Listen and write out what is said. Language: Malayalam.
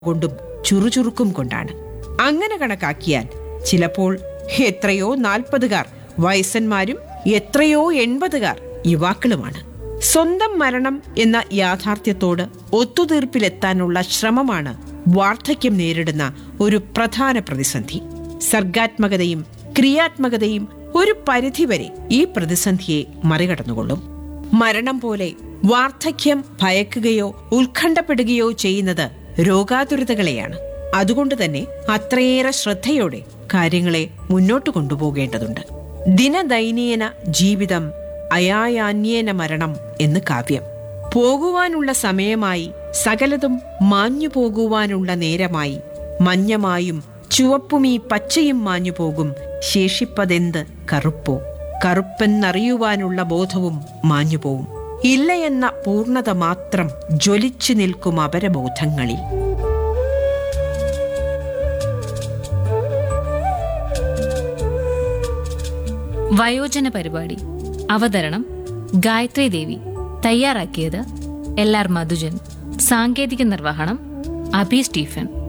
കൊണ്ടും ചുറുചുറുക്കും കൊണ്ടാണ് അങ്ങനെ കണക്കാക്കിയാൽ ചിലപ്പോൾ എത്രയോ നാൽപ്പതുകാർ വയസ്സന്മാരും എത്രയോ എൺപതുകാർ യുവാക്കളുമാണ് സ്വന്തം മരണം എന്ന യാഥാർത്ഥ്യത്തോട് ഒത്തുതീർപ്പിലെത്താനുള്ള ശ്രമമാണ് വാർദ്ധക്യം നേരിടുന്ന ഒരു പ്രധാന പ്രതിസന്ധി സർഗാത്മകതയും ക്രിയാത്മകതയും ഒരു പരിധിവരെ ഈ പ്രതിസന്ധിയെ മറികടന്നുകൊള്ളും മരണം പോലെ വാർദ്ധക്യം ഭയക്കുകയോ ഉത്കണ്ഠപ്പെടുകയോ ചെയ്യുന്നത് രോഗാതുരതകളെയാണ് അതുകൊണ്ട് തന്നെ അത്രയേറെ ശ്രദ്ധയോടെ കാര്യങ്ങളെ മുന്നോട്ട് കൊണ്ടുപോകേണ്ടതുണ്ട് ദിനദൈനീയന ജീവിതം അയായാന്യേന മരണം എന്ന് കാവ്യം പോകുവാനുള്ള സമയമായി സകലതും മാഞ്ഞു പോകുവാനുള്ള നേരമായി മഞ്ഞമായും ചുവപ്പുമീ പച്ചയും മാഞ്ഞു പോകും ശേഷിപ്പതെന്ത് കറുപ്പോ കറുപ്പെന്നറിയുവാനുള്ള ബോധവും മാഞ്ഞുപോവും ഇല്ല എന്ന പൂർണ്ണത മാത്രം ജ്വലിച്ചു നിൽക്കും അപരബോധങ്ങളിൽ വയോജന പരിപാടി അവതരണം ഗായത്രി ദേവി തയ്യാറാക്കിയത് എൽ ആർ മധുജൻ സാങ്കേതിക നിർവഹണം അഭി സ്റ്റീഫൻ